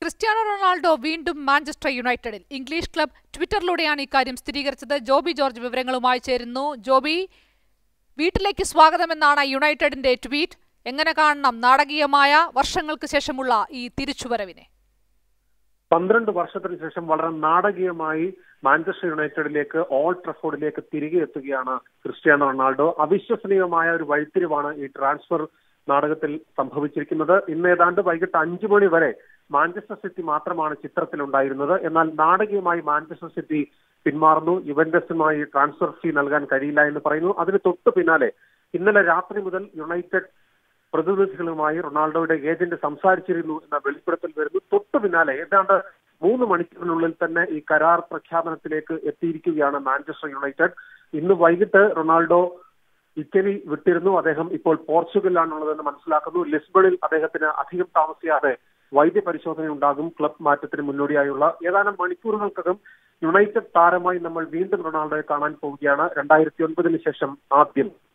Cristiano Ronaldo വീണ്ടും Manchester യുണൈറ്റഡിൽ English club ട്വിറ്ററിലൂടെയാണ് ഇക്കാര്യം സ്ഥിരീകരിച്ചത് ജോബി ജോർജ് വിവരങ്ങളുമായി ചേരുന്നു ജോബി വീട്ടിലേക്ക് സ്വാഗതമെന്നാണ് യുണൈറ്റഡിന്റെ ട്വീറ്റ് എങ്ങനെ കാണണം നാടകീയമായ വർഷങ്ങൾക്ക് ശേഷമുള്ള ഈ തിരിച്ചുവരവിനെ പന്ത്രണ്ട് വർഷത്തിന് ശേഷം വളരെ നാടകീയമായി മാഞ്ചസ്റ്റർ യുണൈറ്റഡിലേക്ക് ഓൾ ട്രഫോർഡിലേക്ക് തിരികെ എത്തുകയാണ് ക്രിസ്ത്യാനോ റൊണാൾഡോ അവിശ്വസനീയമായ ഒരു വഴിത്തിരിവാണ് ഈ ട്രാൻസ്ഫർ നാടകത്തിൽ സംഭവിച്ചിരിക്കുന്നത് ഇന്ന് ഏതാണ്ട് വൈകിട്ട് അഞ്ചു മണി വരെ മാഞ്ചസ്റ്റർ സിറ്റി മാത്രമാണ് ചിത്രത്തിലുണ്ടായിരുന്നത് എന്നാൽ നാടകീയമായി മാഞ്ചസ്റ്റർ സിറ്റി പിന്മാറുന്നു യുവന്റസുമായി ട്രാൻസ്ഫർ ഫീ നൽകാൻ കഴിയില്ല എന്ന് പറയുന്നു അതിന് തൊട്ടു പിന്നാലെ ഇന്നലെ രാത്രി മുതൽ യുണൈറ്റഡ് പ്രതിനിധികളുമായി റൊണാൾഡോയുടെ ഏജന്റ് സംസാരിച്ചിരുന്നു എന്ന വെളിപ്പെടുത്തൽ വരുന്നു തൊട്ടു പിന്നാലെ ഏതാണ്ട് മൂന്ന് മണിക്കൂറിനുള്ളിൽ തന്നെ ഈ കരാർ പ്രഖ്യാപനത്തിലേക്ക് എത്തിയിരിക്കുകയാണ് മാഞ്ചസ്റ്റർ യുണൈറ്റഡ് ഇന്ന് വൈകിട്ട് റൊണാൾഡോ ഇറ്റലി വിട്ടിരുന്നു അദ്ദേഹം ഇപ്പോൾ പോർച്ചുഗലിലാണുള്ളതെന്ന് മനസ്സിലാക്കുന്നു ലിസ്ബണിൽ അദ്ദേഹത്തിന് അധികം താമസിയാതെ വൈദ്യപരിശോധന ഉണ്ടാകും ക്ലബ് മാറ്റത്തിന് മുന്നോടിയായുള്ള ഏതാനും മണിക്കൂറുകൾക്കകം യുണൈറ്റഡ് താരമായി നമ്മൾ വീണ്ടും റൊണാൾഡോയെ കാണാൻ പോവുകയാണ് രണ്ടായിരത്തി ഒൻപതിന് ശേഷം ആദ്യം